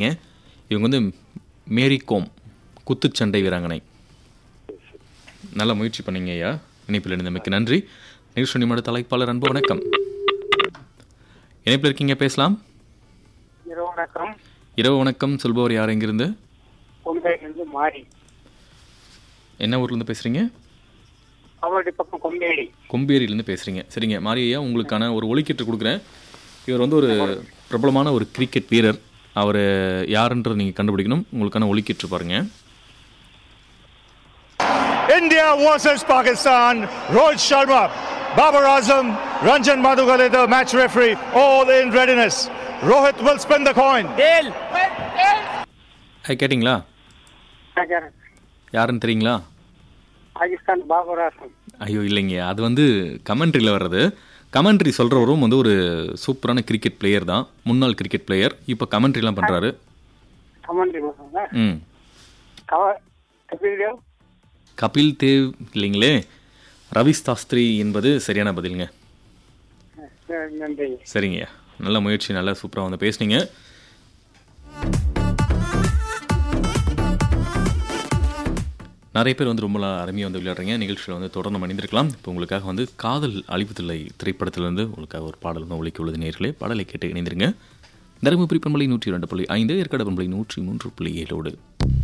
பண்ணியிருக்கீங்க இவங்க வந்து மேரி கோம் குத்துச்சண்டை வீராங்கனை நல்ல முயற்சி பண்ணீங்க ஐயா இணைப்பில் இருந்தமைக்கு நன்றி நிகழ்ச்சி நிமிட தலைப்பாளர் அன்பு வணக்கம் இணைப்பில் இருக்கீங்க பேசலாம் இரவு வணக்கம் இரவு வணக்கம் சொல்பவர் யார் எங்கிருந்து கொம்பேடிலிருந்து மாறி என்ன ஊர்லேருந்து பேசுகிறீங்க அவருடைய பக்கம் கொம்பேடி கொம்பேரியிலேருந்து பேசுகிறீங்க சரிங்க மாரி ஐயா உங்களுக்கான ஒரு ஒலிக்கீட்டு கொடுக்குறேன் இவர் வந்து ஒரு பிரபலமான ஒரு கிரிக்கெட் வீரர் அவர் யாருன்றது நீங்கள் கண்டுபிடிக்கணும் உங்களுக்கான ஒலிக்கீட்டு பாருங்க India versus Pakistan. Rohit Sharma, Babar Azam, Ranjan Madhugale, the match referee, all in readiness. Rohit will spin the coin. ஐ கேட்டிங்களா நகரம். யாருன்னு தெரியுங்களா பாகிஸ்தான் பாபராசம் ஐயோ இல்லைங்க அது வந்து கமெண்ட்ரியில் வர்றது கமெண்ட்ரி சொல்கிறவரும் வந்து ஒரு சூப்பரான கிரிக்கெட் பிளேயர் தான் முன்னாள் கிரிக்கெட் பிளேயர் இப்போ கமெண்ட்ரிலாம் பண்ணுறாரு கமண்டி பசங்க ம் கவ கபில் தேவ் கபில் தேவ் இல்லைங்களே ரவி சாஸ்திரி என்பது சரியான பதிலுங்க அஹ் நன்றி சரிங்க நல்ல முயற்சி நல்லா சூப்பராக வந்து பேசுனீங்க நிறைய பேர் வந்து ரொம்ப அருமையாக வந்து விளையாடுறீங்க நிகழ்ச்சியில் வந்து தொடர்ந்து மணிந்திருக்கலாம் இப்போ உங்களுக்காக வந்து காதல் அழிவதில்லை திரைப்படத்திலிருந்து உங்களுக்காக ஒரு பாடல் வந்து ஒழிக்க உள்ளது நேர்களே பாடலை கேட்டு இணைந்திருங்க தருமபுரி பண்பலை நூற்றி இரண்டு புள்ளி ஐந்து ஏற்காடு பண்பலை நூற்றி மூன்று புள்ளி ஏழோடு